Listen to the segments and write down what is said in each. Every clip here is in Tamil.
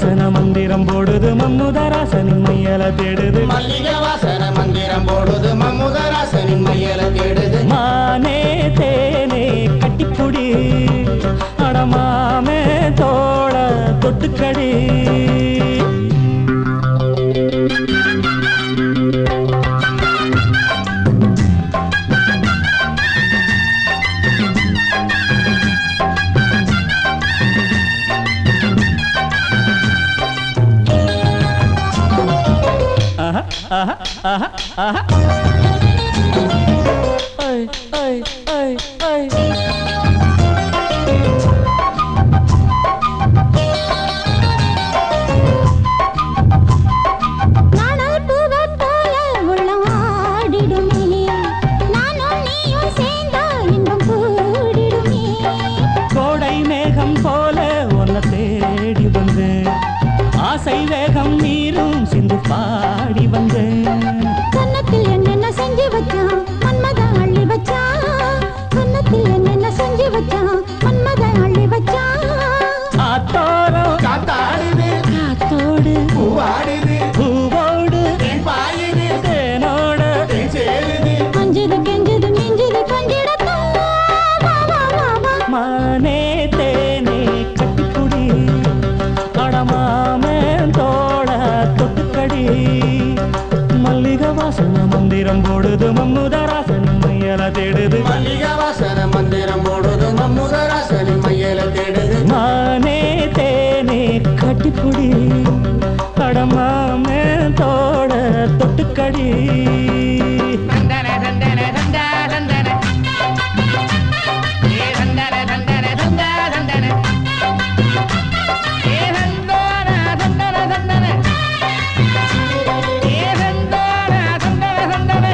வாசன மந்திரம் போடுது மம்முதராசனின் மையல தேடுது மல்லிகை வாசன மந்திரம் போடுது மம்முதராசனின் மையல தேடுது மானே தேனே கட்டிப்புடி அடமாமே தோட தொட்டுக்கடி ஆஹா, ஆஹா, ஆஹா, ஆஹா. ஐ, ஐ, ஐ, ஐ. நாணல் பூவைப் போல உள்ளம் ஆடிடுமே. நானும் நீயும் சேர்ந்தா இன்பம் கூடிடுமே. கோடை மேகம் போல உன்னை தேடி வந்தேன் ஆசை வேகம் நீரும் சிந்து பாடி வந்தேன் கன்னத்தில் என்னென்ன செஞ்சு வச்சான் மன்மதன் அள்ளி வச்சான் கன்னத்தில் என்னென்ன செஞ்சு வச்சான் மன்மதன் அள்ளி வச்சான் ஆத்தோரம் காத்தாடுது காத்தோடு பூவாடுது பூவோடு தேன் பாயுது தேனோட தேன் சேருது அஞ்சுது கெஞ்சுது மிஞ்சுது கொஞ்சிடத்தான் வா வா வா வா மானே தேனே கட்டிக்குடி அடமாமே தோட தொட்டுக்கடி மல்லிகை வாசன மந்திரம் போடுது மம்முதராசன் மையல தேடுது மல்லிகை வாசன மந்திரம் போடுது மம்முதராசனின் மையல தேடுது மானே தேனே கட்டிப்புடி அடமாமே தோட தொட்டுக்கடி தந்தன தந்தன தந்தா தந்தன ஏ தந்தன தந்தன தந்தா தந்தன ஏ தந்தோன தந்தன தந்தன ஏ தந்தோன தந்தன தந்தன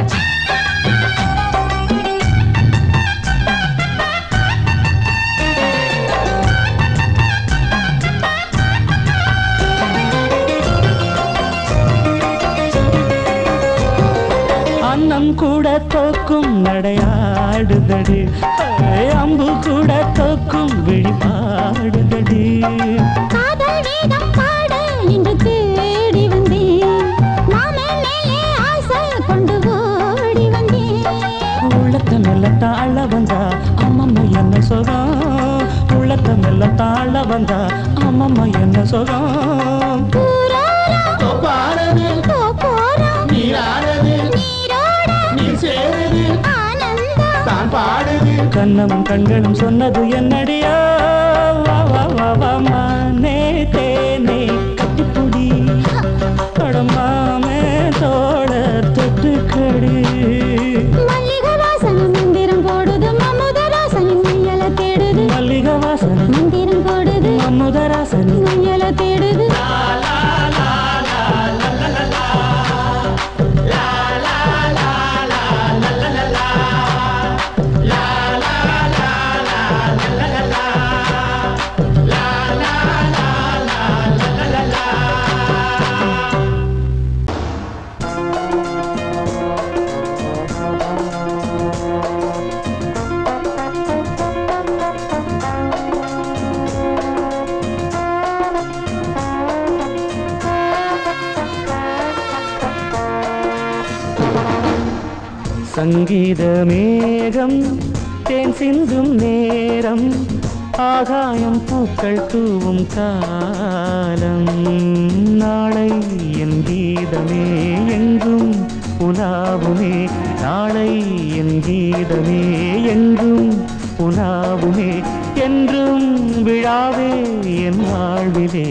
அன்னம் கூட தோக்கும் நடையாடுதடி ஏய், அம்பு கூட தோக்கும் விழிபாடுதடி காதல் வேதம் பாட இன்று தேடி வந்தேன் மாமன் மேலே ஆசை கொண்டு ஓடி வந்தேன் உள்ளத்த மெல்ல தாழ வந்தா அம்மம்மா என்ன சுகம் உள்ளத்த மெல்ல தாழ வந்தா அம்மம்மா என்ன சுகம் ஊரோரம் தொப்பானது போ போறோம் நீரானது நீரோட நீர் சேருது ஆனந்தம் தான் பாடுது கண்ணமும் கண்களும் சொன்னது என்னடியா வா வா வா வா மானே தேனே கட்டிப்புடி கடமாமே தோட தொட்டுக்கடி மல்லிகை வாசனை மந்திரம் போடுது மமுதராசனின் மையல தேடுது மல்லிகை வாசனை மந்திரம் போடுது அமுதராசனி மையல தேடுது சங்கீத மேகம் தேன் சிந்தும் நேரம் ஆகாயம் பூக்கள் தூவும் காலம் நாளை என் கீதமே எங்கும் உலாவுமே நாளை என் கீதமே எங்கும் உலாவுமே என்றும் விழாவே என் வாழ்விலே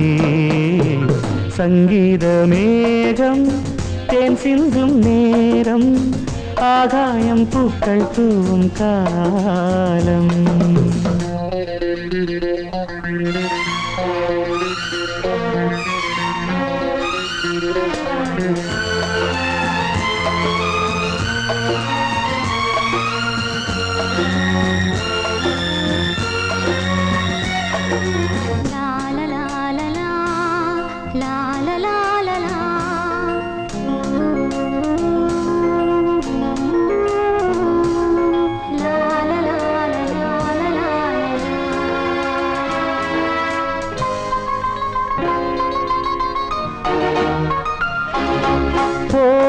சங்கீத மேகம் தேன் சிந்தும் நேரம் ஆகாயம் பூக்கள் தூவும் காலம் லா லா லா லா லா லா லா லா லா லா லா லா லா லா லா லா லா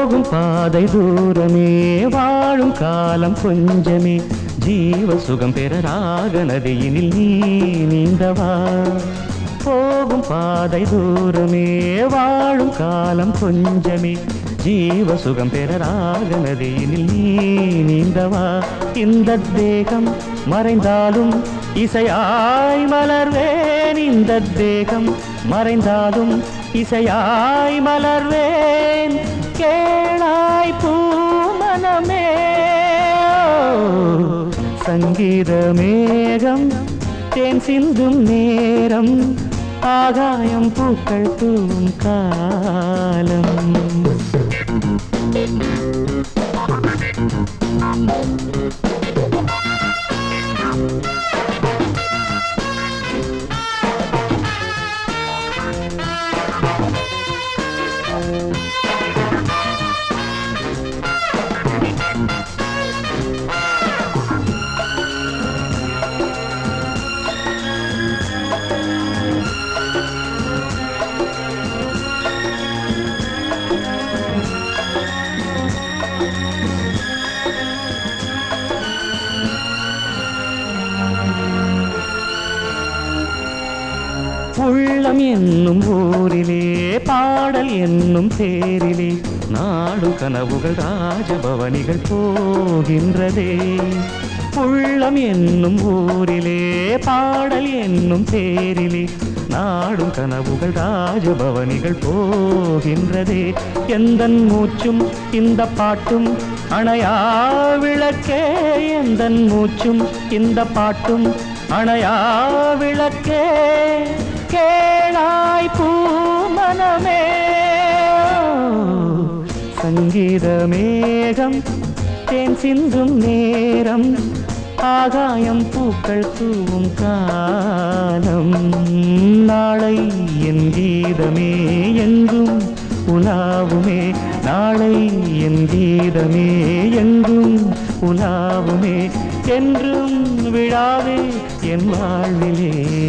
போகும் பாதை தூரமே வாழும் காலம் கொஞ்சமே ஜீவ சுகம் பெற ராக நதியினில் நீ நீந்தவா போகும் பாதை தூரமே வாழும் காலம் கொஞ்சமே ஜீவ சுகம் பெற ராக நதியினில் நீ நீந்தவா இந்த தேகம் மறைந்தாலும் இசையாய் மலர்வேன் இந்த தேகம் மறைந்தாலும் இசையாய் மலர்வேன் கேளாய் பூமனமே சங்கீத மேகம் தேன் சிந்தும் நேரம் ஆகாயம் பூக்கள் தூவும் காலம் உள்ளம் என்னும் ஊரிலே பாடல் என்னும் தேரிலே நாடு கனவுகள் ராஜபவனிகள் போகின்றதே உள்ளம் என்னும் ஊரிலே பாடல் என்னும் தேரிலே நாடும் கனவுகள் ராஜபவனிகள் போகின்றதே எந்தன் மூச்சும் இந்த பாட்டும் அணையா விளக்கே எந்தன் மூச்சும் இந்த பாட்டும் அணையா விளக்கே கேளாய் பூமனமே சங்கீத மேகம் தேன் சிந்தும் நேரம் ஆகாயம் பூக்கள் தூவும் காலம் நாளை என் கீதமே எங்கும் உலாவுமே நாளை என் கீதமே எங்கும் உலாவுமே என்றும் விழாவே என் வாழ்விலே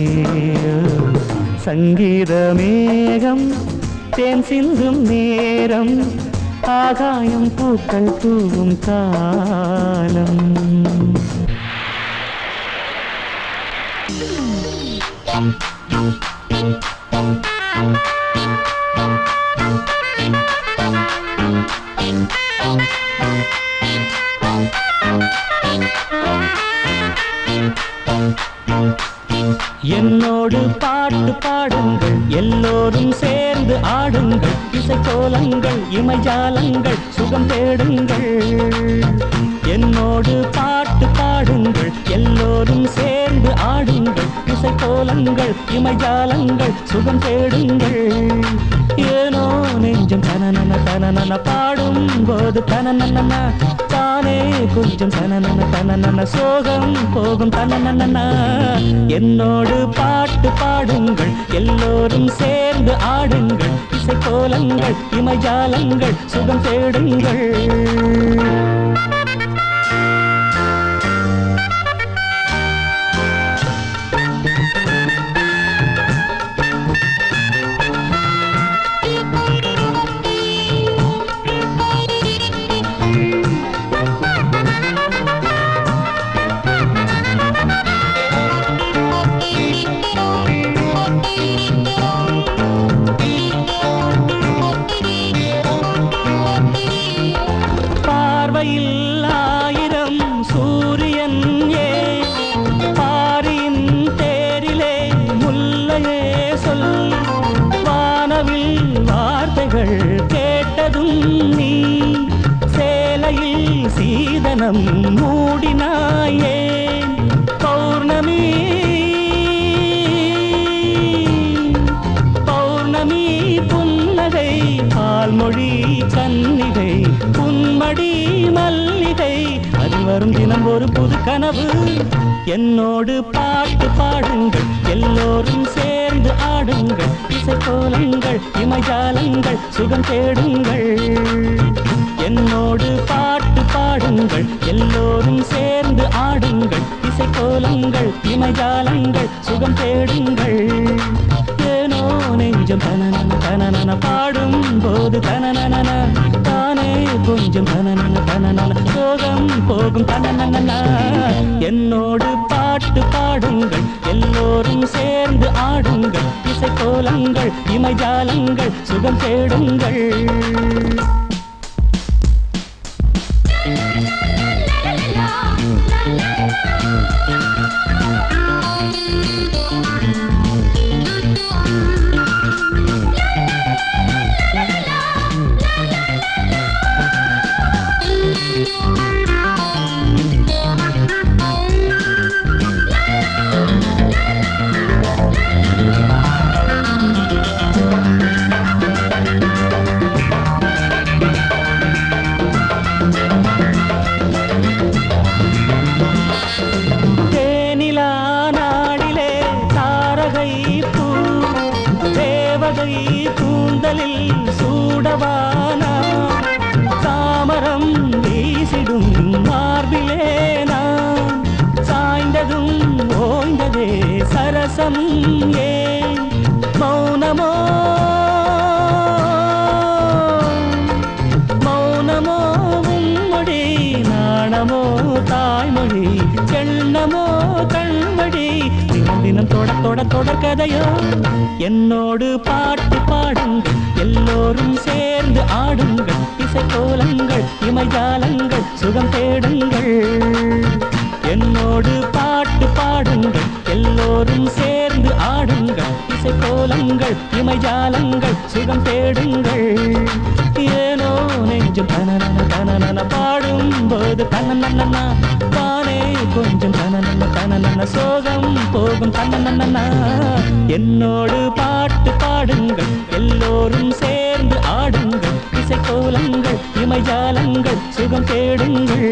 சங்கீத மேகம் தேன் சிந்தும் நேரம் ஆகாயம் பூக்கள் தூவும் காலம் என்னோடு பாட்டு பாடுங்கள் எல்லோரும் சேர்ந்து ஆடுங்கள் இசைக்கோலங்கள் இமைஜாலங்கள் சுகம் தேடுங்கள் என்னோடு பாட்டு பாடுங்கள் எல்லோரும் சேர்ந்து ஆடுங்கள் இசைக்கோலங்கள் இமைஜாலங்கள் சுகம் தேடுங்கள் ஏனோ நெஞ்சம் தனனன தனனன பாடும் போது தனனன தானே கொஞ்சம் தனனன தனனன சோகம் போகும் தனனன என்னோடு பாட்டு பாடுங்கள் எல்லோரும் சேர்ந்து ஆடுங்கள் இசைக்கோலங்கள் இமைஜாலங்கள் சுகம் தேடுங்கள் பார்வையில் ஆயிரம் சூரியன் ஏ பாரியின் தேரிலே முல்லையே சொல் வானவில் வார்த்தைகள் கேட்டதும் நீ சேலையில் சீதனம் மூடினாயே பௌர்ணமி பௌர்ணமி புன்னகை பால்மொழி கன்னிகை புன்மடி மல்லிகை அதில் வரும் தினம் ஒரு புது கனவு என்னோடு பாட்டு பாடுங்கள் எல்லோரும் சேர்ந்து ஆடுங்கள் இசைக்கோலங்கள் இமைஜாலங்கள் சுகம் தேடுங்கள் என்னோடு பாட்டு பாடுங்கள் எல்லோரும் சேர்ந்து ஆடுங்கள் இசைக்கோலங்கள் இமைஜாலங்கள் சுகம் தேடுங்கள் ஏனோ நெஞ்சம் தனனன தனனன பாடும் போது தனனன தானே நெஞ்சம் தனனன தனனன சோகம் போகும் தனனன என்னோடு பாட்டு பாடுங்கள் எல்லோரும் சேர்ந்து ஆடுங்கள் இசை கோலங்கள் இமைஜாலங்கள் சுகம் தேடுங்கள் தேனிலா நாடிலே தாரகை பூ தேவதை கூந்தலில் சூடவானா தாமரம் வீசிடும் மார்பிலே நான் சாய்ந்ததும் ஓய்ந்ததே சரசம் ஏன் மௌனமோ மௌனமோ உம்மொழி நாணமோ தாய்மொழி எண்ணமோ கண்மொழி தினம் தினம் தொட தொட தொடர் கதையோ என்னோடு பாட்டு பாடுங்கள் எல்லோரும் சேர்ந்து ஆடுங்கள் இசை கோலங்கள் இமைஜாலங்கள் சுகம் தேடுங்கள் என்னோடு பாட்டு பாடுங்கள் எல்லோரும் சேர்ந்து ஆடுங்கள் இசை கோலங்கள் இமைஜாலங்கள் சுகம் தேடுங்கள் ஏனோ நெஞ்சம் தனனன தனனன பாடும் போது தனனன தானே கொஞ்சம் தனனன தனனன சோகம் போகும் தனனன என்னோடு பாட்டு பாடுங்கள் எல்லோரும் சேர்ந்து ஆடுங்கள் இசை கோலங்கள் இமைஜாலங்கள் சுகம் தேடுங்கள்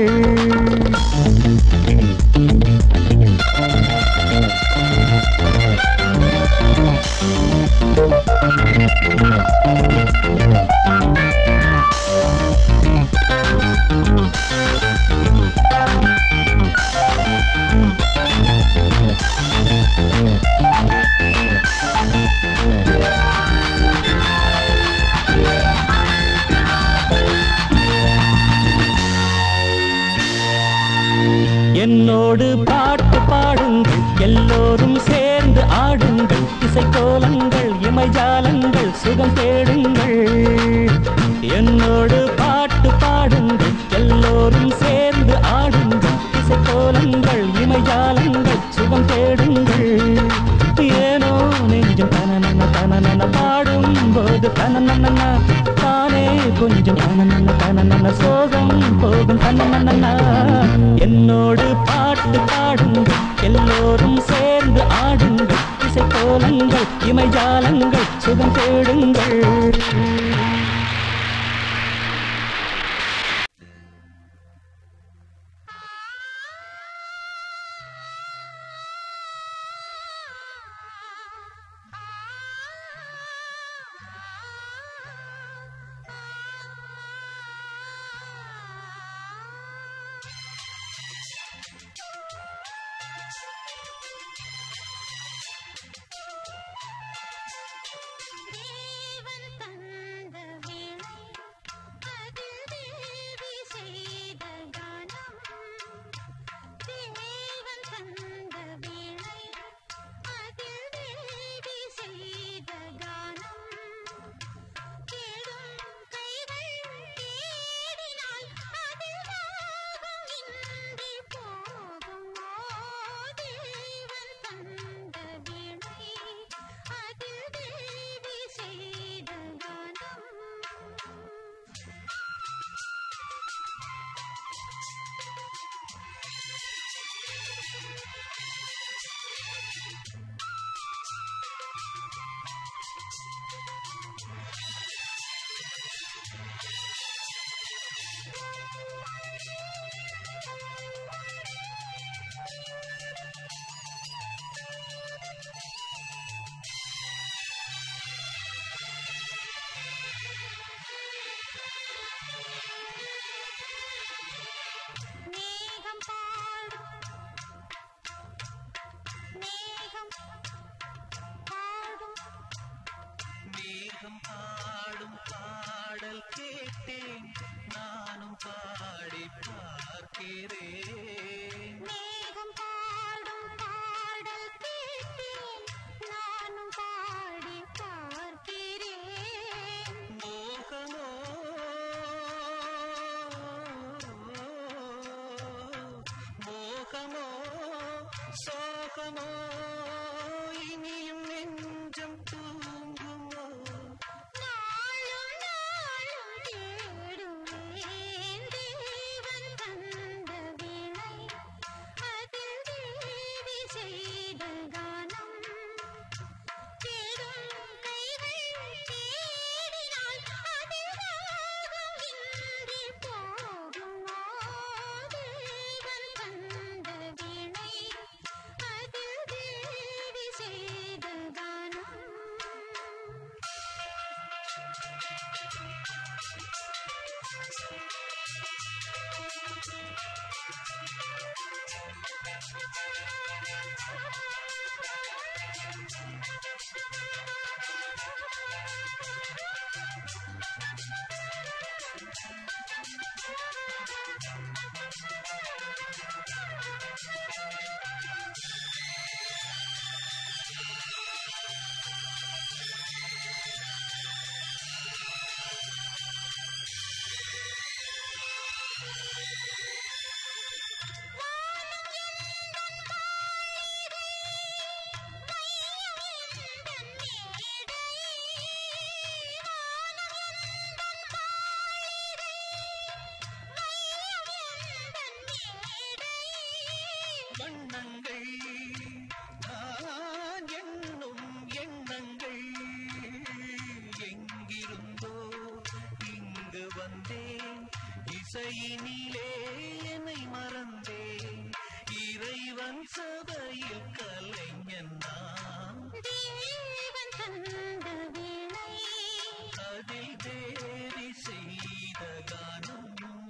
என்னோடு பாட்டு பாடுங்கள் எல்லோரும் சேர்ந்து ஆடுங்கள் இசை கோலங்கள் இமைஜாலங்கள் சுகம் தேடுங்கள் என்னோடு பாட்டு பாடுங்கள் எல்லோரும் சேர்ந்து ஆடுங்கள் இசை கோலங்கள் இமைஜாலங்கள் சுகம் தேடுங்கள் ஏனோ நெஞ்சம் தனனன தனனன பாடும் போது தனனன தானே கொஞ்சம் தனனன தனனன சோகம் போகும் தனனன என்னோடு பாட்டு பாடுங்கள் எல்லோரும் சேர்ந்து ஆடுங்கள் இசை கோலங்கள் இமைஜாலங்கள் சுகம் தேடுங்கள் தேவன் தந்த வீணை அதில் தேவி செய்த கானம் தேவன் தந்த வீணை அதில் தேவி செய்த கானம் தேடும் கைகள் தேடினால் அதில் ராகம் இன்றி போகுமோ தேவன் தந்த வீணை அதில் தேவி செய்த கானம் மேகம் பாடும் மேகம் பாடும் மேகம் பாடும் பாடல் கேட்டேன் நானும் பாடி பார்க்கிறேன் மேகம் பாடும் பாடல் கேட்டேன் நானும் பாடி பார்க்கிறேன் மோகமோ மோகமோ சோகமோ இனியும் நெஞ்சம் தூங்குமோ நாளும் நாளும் தேடுவேன் தேவன் தந்த வீணை அதில் தேவி செய்த கானம் தேடும் கைகள் தேடினால் அதில் ராகம் இன்றி போகுமோ தேவன் தந்த வீணை அதில் தேவி செய்த கானம் வண்ணங்கள் நான் என்னும் எண்ணங்கள் எங்கிருந்தோ இங்கு வந்தேன் இசையினிலே என்னை மறந்தேன் இறைவன் சபையில் கலைஞன் நான் தேவன் தந்த வீணை அதில் தேவி செய்த கானம்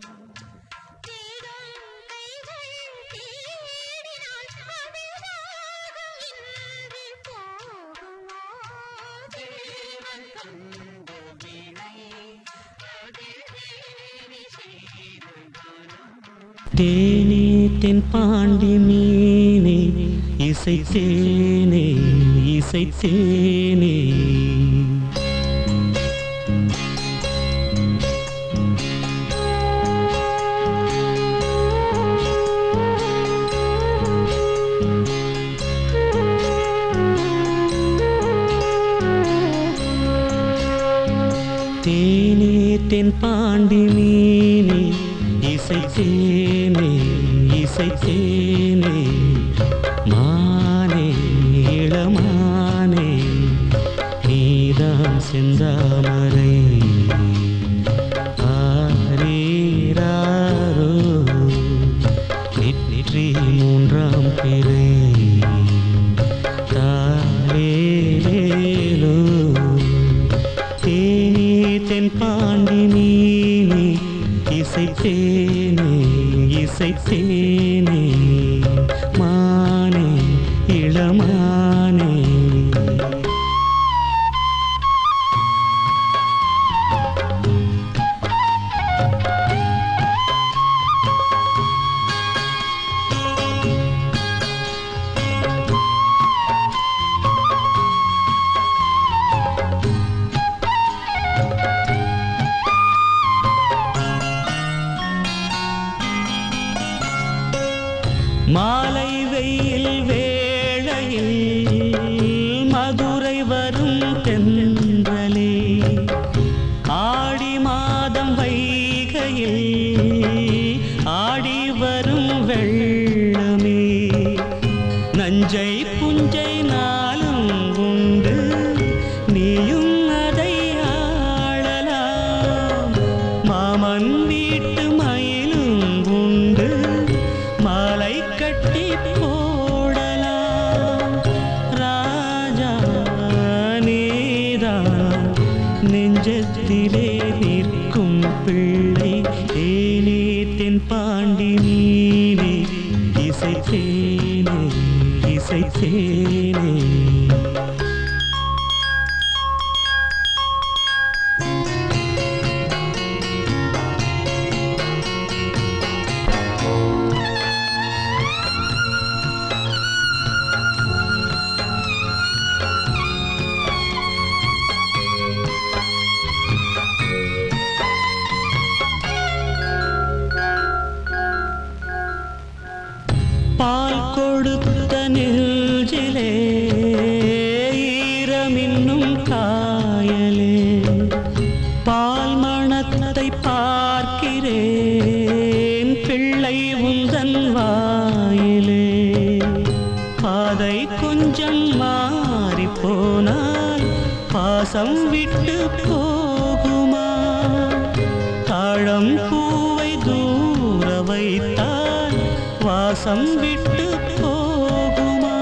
தேடும் கைகள் தேடினால் அதில் ராகம் இன்றி போகுமோ தேவன் தந்த வீணை அதில் தேவி செய்த கானம் தேனே தென் பாண்டி மீனே இசைத்தேனே இசைத்தேனே தேனே தென் பாண்டி மீனே இசைத்தேனே இசைத்தேனே மானே இளமானே நீதான் செந்தாமரை ஆரீராரோ நெற்றி மூன்றாம் பிறை தாரேலேலோ தேனே தென் பாண்டி நீனே இசைத்தேனே இசைத்தேனே மானே இளமானே மாலை வெயில் வேளையில் மதுரை வரும் தென்றலே ஆடி மாதம் வைகையில் ஆடி வரும் வெள்ளமே நஞ்சை புஞ்சை நாளும் உண்டு நீயும் அதை ஆளலாம் மாமன் வீட்டு மயிலும் உண்டு மாலை கட்டி போடலாம் ராஜா நீதான் நெஞ்சத்திலே நிற்கும் பிள்ளை ஏனே தென் பாண்டி நீனே இசைத்தேனே இசைத்தேனே வாசம் விட்டு போகுமா தாழம் பூவை தூர வைத்தால் வாசம் விட்டு போகுமா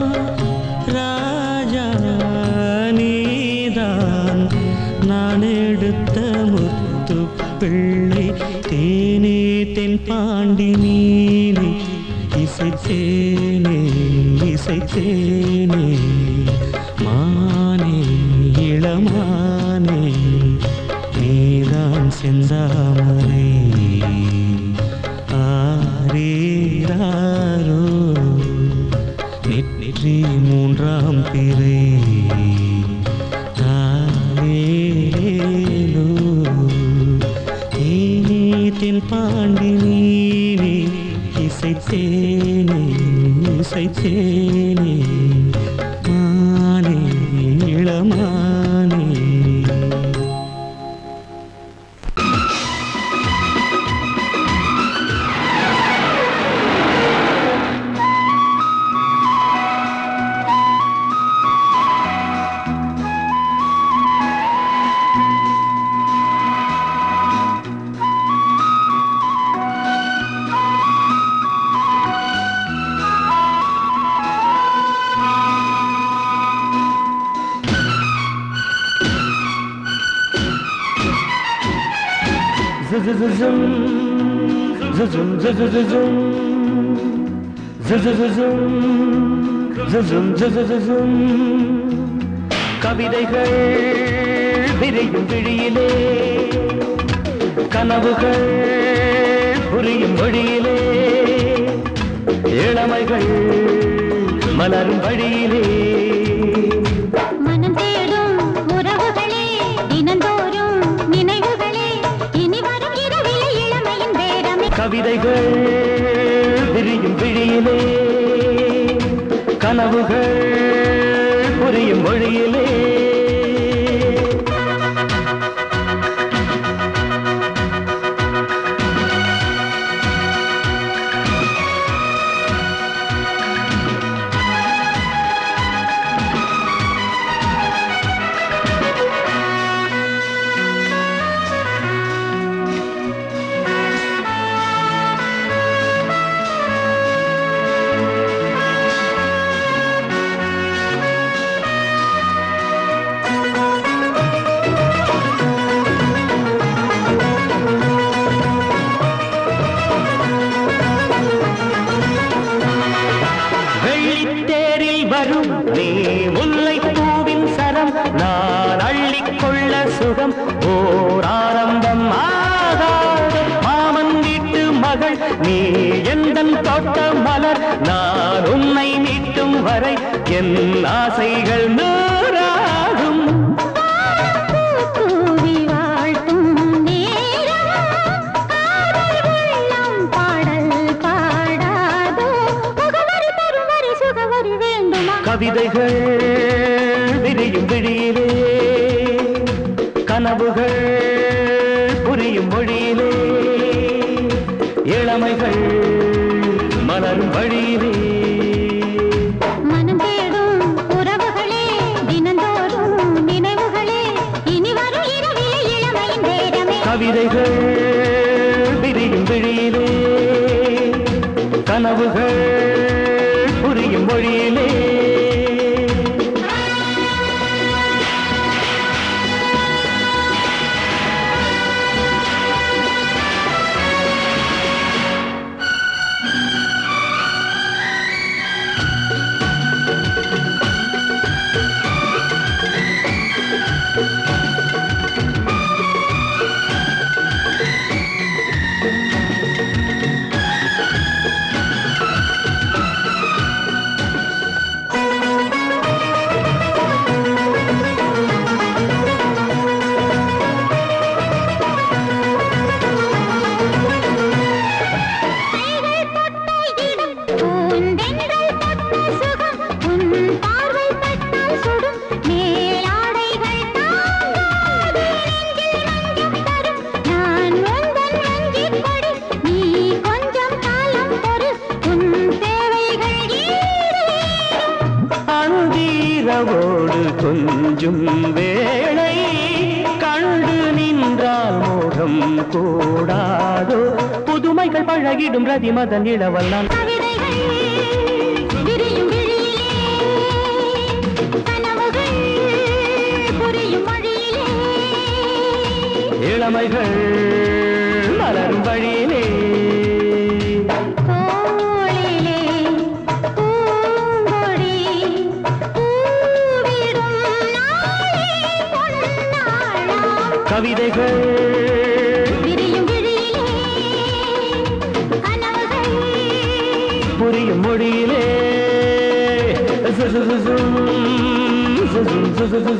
ராஜா நீதான் நான் எடுத்த முத்து பிள்ளை தேனே தென் பாண்டி நீனே இசைத்தேனே இசைத்தேனே மானே இளமானே நீதான் செந்தாமரை ஆரீராரோ நெற்றி மூன்றாம் பிறை தாரேலோ தேனே தென் பாண்டி நீனே இசைத்தேனே இசைத்தேனே மானே இளமானே கவிதைகள் விரியும் விழியிலே கனவுகள் புரியும் வழியிலே இளமைகள் மலரும் வழியிலே மனம் தேடும் உறவுகளே தினந்தோறும் நினைவுகளே இனி வரும் இரவிலே இளமையின் பேரமே கவிதைகள் விரியும் விழியிலே கனவுகள் புரியும் மொழியிலே வெள்ளித்தேரில் வரும் நீ முல்லை பூவின் சரம் நான் அள்ளிக்கொள்ள சுகம் ஓர் ஆரம்பம் ஆகாது மாமன் வீட்டு மகள் நீ எந்தன் தோட்ட மலர் நான் உன்னை மீட்டும் வரை என் ஆசைகள் நூறாகும் கூவி வாழ்த்தும் நேரம் காதல் உள்ளம் பாடல் பாடாதோ முகவரி தருவரி சுகவரி வேண்டுமா கவிதைகள் விரியும் விழியிலே கனவுகள் புரியும் மொழியிலே இளமைகள் மலரும் வழியிலே மனம் தேடும் உறவுகளே தினந்தோறும் நினைவுகளே இனி வரும் இரவிலே இளமையின் பேரமே கவிதைகள் விரியும் விழியிலே கனவுகள் புரியும் மொழியிலே கைகள் தொட்ட இடம் பூந்தென்றல் தொட்ட சுகம் உன் பார்வை பட்டால் சுடும் மேலாடைகள் தாங்காது நெஞ்சில் மஞ்சம் தரும் நான் உந்தன் வஞ்சிக் கொடி நீ கொஞ்சம் காலம் பொறு உன் தேவைகள் ஈடேறும் அந்தீரவோடு கொஞ்சும் வேளை பழகிடும் ரதிமதன் இளவல்லான் கவிதைகள் விரியும் விழியிலே கனவுகள் புரியும் மொழியிலே இளமைகள் மலரும் வழியிலே தோளிலே பூங்கொடி பூவிடும் நாளே பொன்னாளாம் கவிதைகள் விரியும் விழியிலே கனவுகள் புரியும் மொழியிலே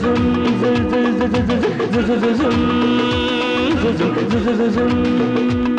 Zoom.